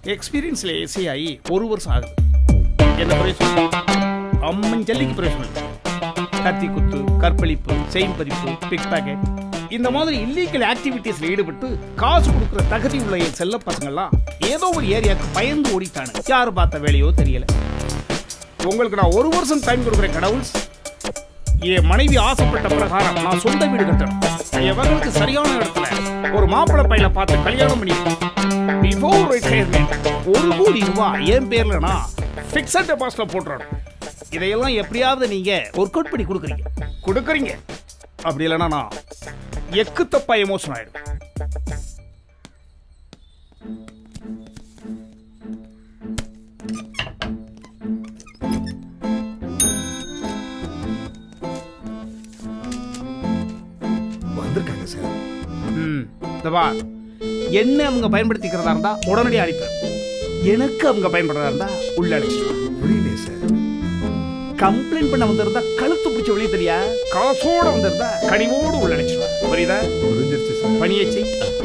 எக்ஸ்பீரியன்ஸில் ஏசி ஆகி ஒரு வருஷம் ஆகுது என்ன பிரயோஜனம் அம்மன் ஜல்லிக்கு பிரயோஜனம் இல்லை கத்தி குத்து கற்பழிப்பு செயின் பறிப்பு பிக் பாக்கெட் இந்த மாதிரி இல்லீகல் ஆக்டிவிட்டீஸ்ல ஈடுபட்டு காசு கொடுக்குற தகுதி உள்ள என் செல்ல பசங்கள்லாம் ஏதோ ஒரு ஏரியாவுக்கு பயந்து ஓடிட்டானு யார் பார்த்த வேலையோ தெரியல உங்களுக்கு நான் ஒரு வருஷம் டைம் கொடுக்குறேன் கடவுள்ஸ் என் மனைவி ஆசைப்பட்ட பிரகாரம் நான் சொந்த வீடு கட்டணும் எவர்களுக்கு சரியான இடத்துல ஒரு மாப்பிள்ளை பையனை பார்த்து கல்யாணம் பண்ணி பிஃபோர் ரிட்டையர்மெண்ட் ஒரு கோடி ரூபாய் என் பேர்ல நான் ஃபிக்ஸட் டெபாசிட்ல போட்டுறணும் இதையெல்லாம் எப்படியாவது நீங்க ஒர்க் அவுட் பண்ணி கொடுக்குறீங்க கொடுக்குறீங்க அப்படி இல்லைன்னா நான் எக்கு தப்பா எமோஷன் ஆயிடும் வந்திருக்காங்க சார் ம் இந்த வா என்ன அவங்க பயன்படுத்திக்கிறதா இருந்தா உடனடியாக அனுப்பிடு எனக்கு அவங்க பயன்படுறதா இருந்தா உள்ள அழைச்சிட்டு புரியலையே சார் கம்ப்ளைண்ட் பண்ண வந்திருந்தா கழுத்து பிடிச்ச வெளியே தெரியா காசோட வந்திருந்தா கனிவோடு உள்ள அழைச்சிட்டு வா. புரியுதா புரிஞ்சிருச்சு சார் பணியை செய்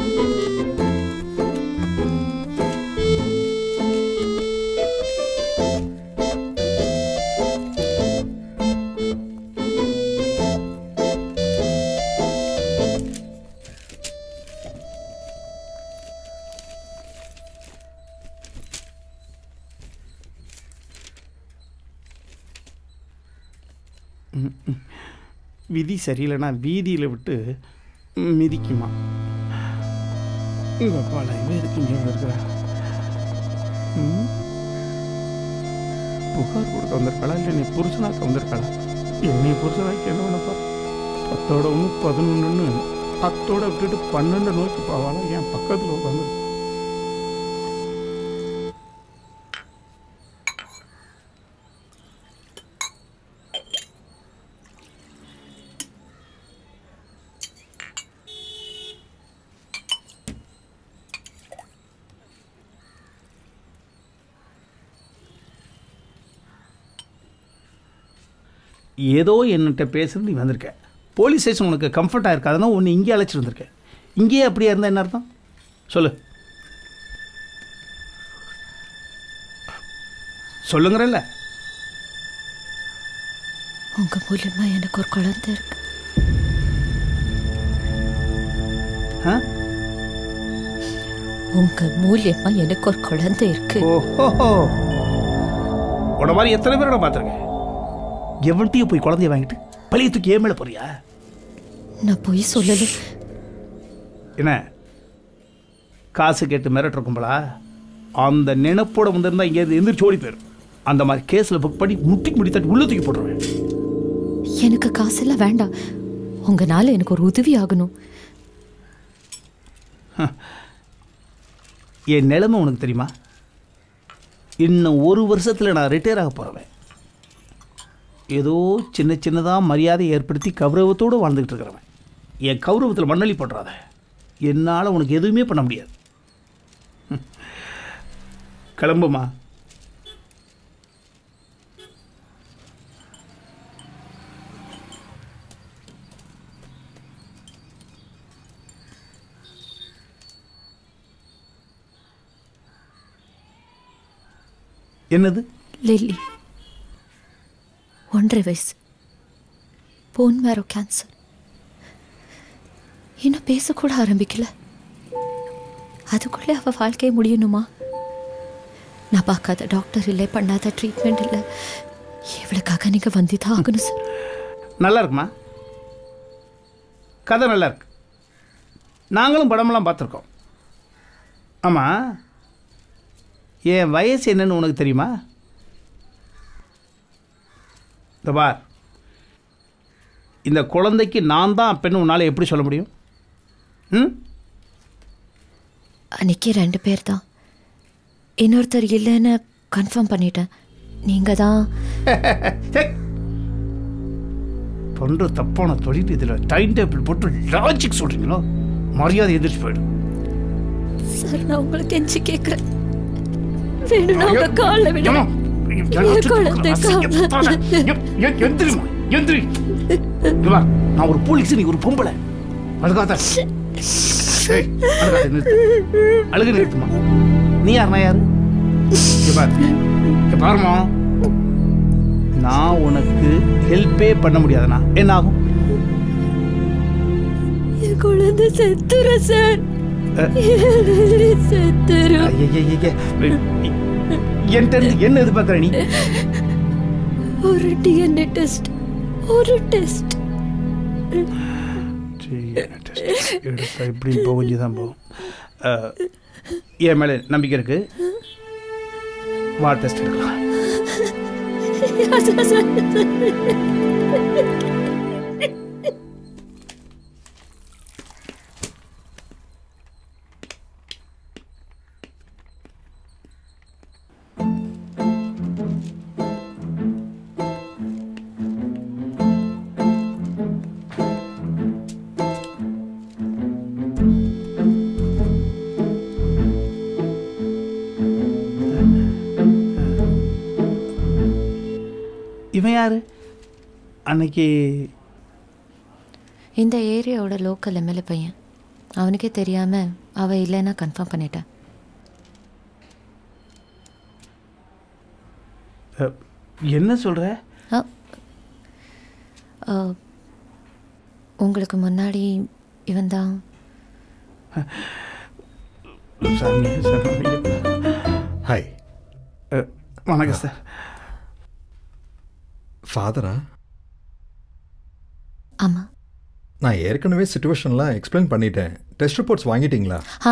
விதி சரியில்லைன்னா வீதியில் விட்டு மிதிக்குமா உங்கள் அப்பா இவன் எதுக்கு இங்கே இருக்கிறா ம்? புகார் கொடுக்க வந்திருக்காளா இல்லை நீ புருஷனாக்க வந்திருக்காளா என்னை புருஷனாக்கி என்ன பண்ணப்பா பத்தோட ஒன்று பதினொன்றுன்னு பத்தோட விட்டுட்டு பன்னெண்டு நோக்கி போவாளா என் பக்கத்தில் உட்காந்து ஏதோ என்கிட்ட பேசுறது நீ வந்திருக்க போலீஸ் ஸ்டேஷன் உனக்கு கம்ஃபர்ட்டாக இருக்காதுன்னா ஒன்று இங்கே அழைச்சிட்டு வந்திருக்க இங்கேயே அப்படியே இருந்தால் என்ன அர்த்தம் சொல்லு சொல்லுங்கிறல்ல உங்க மூலியமா எனக்கு ஒரு குழந்தை இருக்கு ஆ உங்க மூலியமா எனக்கு ஒரு குழந்தை இருக்கு ஓஹோ உன மாதிரி எத்தனை பேரை நான் பார்த்துருக்கேன் எவன்கிட்டயும் போய் குழந்தைய வாங்கிட்டு பழைய தூக்கி ஏன் மேலே போறியா நான் போய் சொல்லல என்ன காசு கேட்டு மிரட்டுற கும்பலா அந்த நினைப்போட வந்திருந்தா இங்கே எந்திரிச்சு ஓடி போயிடும் அந்த மாதிரி கேஸில் புக் பண்ணி முட்டிக்கு முடி தட்டி உள்ள தூக்கி போட்டுருவேன் எனக்கு காசெல்லாம் வேண்டாம் உங்கனால எனக்கு ஒரு உதவி ஆகணும் என் நிலைமை உனக்கு தெரியுமா இன்னும் ஒரு வருஷத்தில் நான் ரிட்டையர் ஆக போகிறவன் ஏதோ சின்ன சின்னதாக மரியாதை ஏற்படுத்தி கௌரவத்தோடு வாழ்ந்துக்கிட்டு இருக்கிறவன் என் கௌரவத்தில் மண்ணள்ளி போட்டுறாத என்னால் உனக்கு எதுவுமே பண்ண முடியாது ம். கிளம்புமா என்னது லில்லி ஒன்றரை வயசு போன் மேரோ கேன்சர் இன்னும் பேசக்கூட ஆரம்பிக்கல அதுக்குள்ளே அவ வாழ்க்கையை முடியணுமா நான் பார்க்காத டாக்டர் இல்லை பண்ணாத ட்ரீட்மெண்ட் இல்லை இவளுக்காக நீங்க வந்துதான் ஆகணும் சார் நல்லா இருக்குமா கதை நல்லா இருக்கு நாங்களும் படமெல்லாம் பார்த்துருக்கோம் ஆமாம் என் வயசு என்னன்னு உனக்கு தெரியுமா இந்த பார் இந்த குழந்தைக்கு நான் தான் அப்பன்னு உன்னால் எப்படி சொல்ல முடியும் ம் அன்னைக்கு ரெண்டு பேர் தான் இன்னொருத்தர் இல்லைன்னு கன்ஃபார்ம் பண்ணிட்டேன் நீங்க தான் பண்ணுற தப்பான தொழில் இதில் டைம் டேபிள் போட்டு லாஜிக் சொல்கிறீங்களோ மரியாதை எதிர்த்து போயிடும் சார் நான் உங்களை கெஞ்சி கேட்குறேன் வேணும்னா உங்க காலில் விட ஏம்மா, என் குழந்தை காப்பாத்து. எ- எந்திரிம்மா, எந்திரி. இங்க வா, நான் ஒரு போலீஸ் நீ ஒரு பொம்பளை அதுக்காக ஏய், அழுகாத, நிறுத்து. அழுகு நிறுத்துமா நீ யார் நான் யாரு இங்க பாரு இங்க பாருமா நான் உனக்கு ஹெல்ப்பே பண்ண முடியாதுண்ணா என்ன ஆகும் என் குழந்தை செத்துரும் சார் அஹ். செத்துரும் ஐயையையே. என்கிட்ட இருந்து என்ன எதிர்பார்க்குற நீ ஒரு டிஎன்ஏ டெஸ்ட் ஒரு டெஸ்ட் எடுத்தா இப்படி போகஞ்சு தான் போகும் அஹ், என் மேலே நம்பிக்கை இருக்கு வா டெஸ்ட் எடுக்கலாம் இவன் யாரு அன்னைக்கு இந்த ஏரியாவோட லோக்கல் எம்எல்ஏ பையன் அவனுக்கே தெரியாம அவ இல்லைன்னா கன்ஃபார்ம் பண்ணிட்டேன் அஹ், என்ன சொல்ற அ, அ, உங்களுக்கு முன்னாடி இவன் தான் சாமி சாமி ஹாய் அஹ், வணக்கம் சார் ஃபாதரா ஆமா நான் ஏற்கனவே சுச்சுவேஷன்லாம் எக்ஸ்பிளைன் பண்ணிட்டேன் டெஸ்ட் ரிப்போர்ட்ஸ் வாங்கிட்டீங்களா ஆ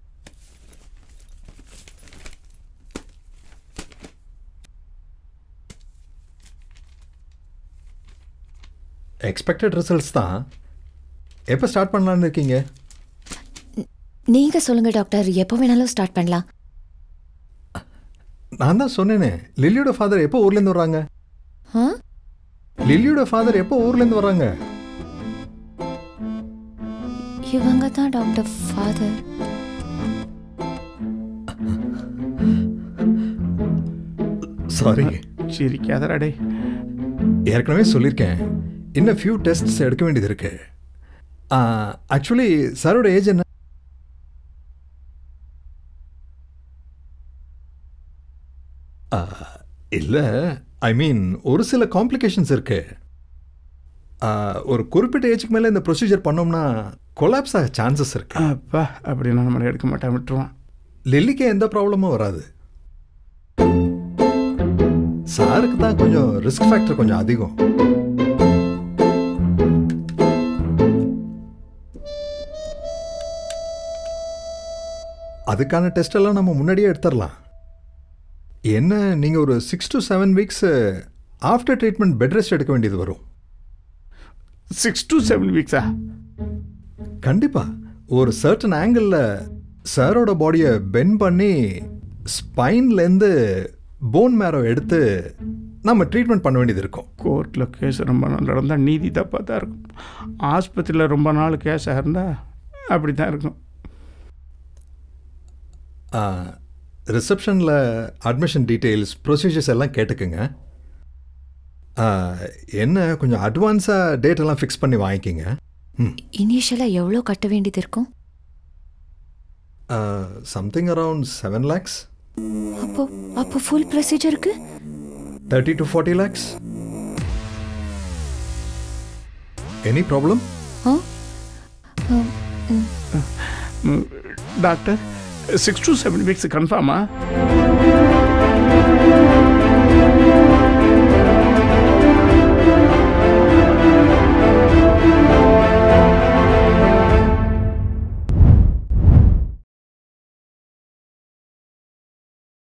எக்ஸ்பெக்டட் ரிசல்ட்ஸ் தான் எப்போ ஸ்டார்ட் பண்ணலான்னு இருக்கீங்க நீங்க சொல்லுங்க டாக்டர் எப்போ வேணாலும் ஸ்டார்ட் பண்ணலாம் நான் தான் சொன்னேனே லில்லியோட ஃபாதர் எப்போ ஊர்லேருந்து வர்றாங்க ஆ லில்லியோட ஃபாதர் எப்போ ஊர்லேருந்து வர்றாங்க இவங்க தான் டாக்டர் ஃபாதர் சாரி சிரிக்காதடா டே ஏற்கனவே சொல்லியிருக்கேன் இன்னும் ஃபியூ டெஸ்ட்ஸ் எடுக்க வேண்டியது இருக்கு ஆக்சுவலி சாரோட ஏஜ் என்ன இல்லை ஐ மீன் ஒரு சில காம்ப்ளிகேஷன்ஸ் இருக்கு ஆ, ஒரு குறிப்பிட்ட ஏஜுக்கு மேலே இந்த ப்ரொசீஜர் பண்ணோம்னா கொலாப்ஸ் ஆக சான்சஸ் இருக்கு அப்பா அப்படின்னா நம்மளை எடுக்க மாட்டேன் விட்டுருவான் லில்லிக்கு எந்த ப்ராப்ளமும் வராது சாருக்கு தான் கொஞ்சம் ரிஸ்க் ஃபேக்டர் கொஞ்சம் அதிகம் அதுக்கான டெஸ்ட் எல்லாம் நம்ம முன்னாடியே எடுத்துடலாம் என்ன நீங்கள் ஒரு six to seven weeks after treatment bed rest எடுக்க வேண்டியது வரும் சிக்ஸ் டு செவன் வீக்ஸா கண்டிப்பா ஒரு சர்டன் ஆங்கிளில் சாரோட பாடியை பென் பண்ணி ஸ்பைன்லேருந்து போன் மேரோ எடுத்து நம்ம ட்ரீட்மெண்ட் பண்ண வேண்டியது இருக்கும் கோர்ட்டில் கேஸ் ரொம்ப நாள் நடந்தால் நீதி தப்பாக தான் இருக்கும் ஆஸ்பத்திரியில் ரொம்ப நாள் கேஸாக இருந்தால் அப்படி தான் இருக்கும் ரிசப்ஷனில் அட்மிஷன் டீட்டெயில்ஸ் ப்ரொசீஜர்ஸ் எல்லாம் கேட்டுக்குங்க ஆ, என்ன கொஞ்சம் அட்வான்ஸாக டேட் எல்லாம் ஃபிக்ஸ் பண்ணி வாங்கிக்கிங்க ம் இனிஷியலாக எவ்வளோ கட்ட வேண்டியது இருக்கும் சம்திங் அரவுண்ட் செவன் லேக்ஸ் அப்போ அப்போ ஃபுல் ப்ரொசீஜருக்கு thirty to forty lakhs any problem ஆ ஆ, ம். ம், doctor six to seven weeks கன்ஃபார்மா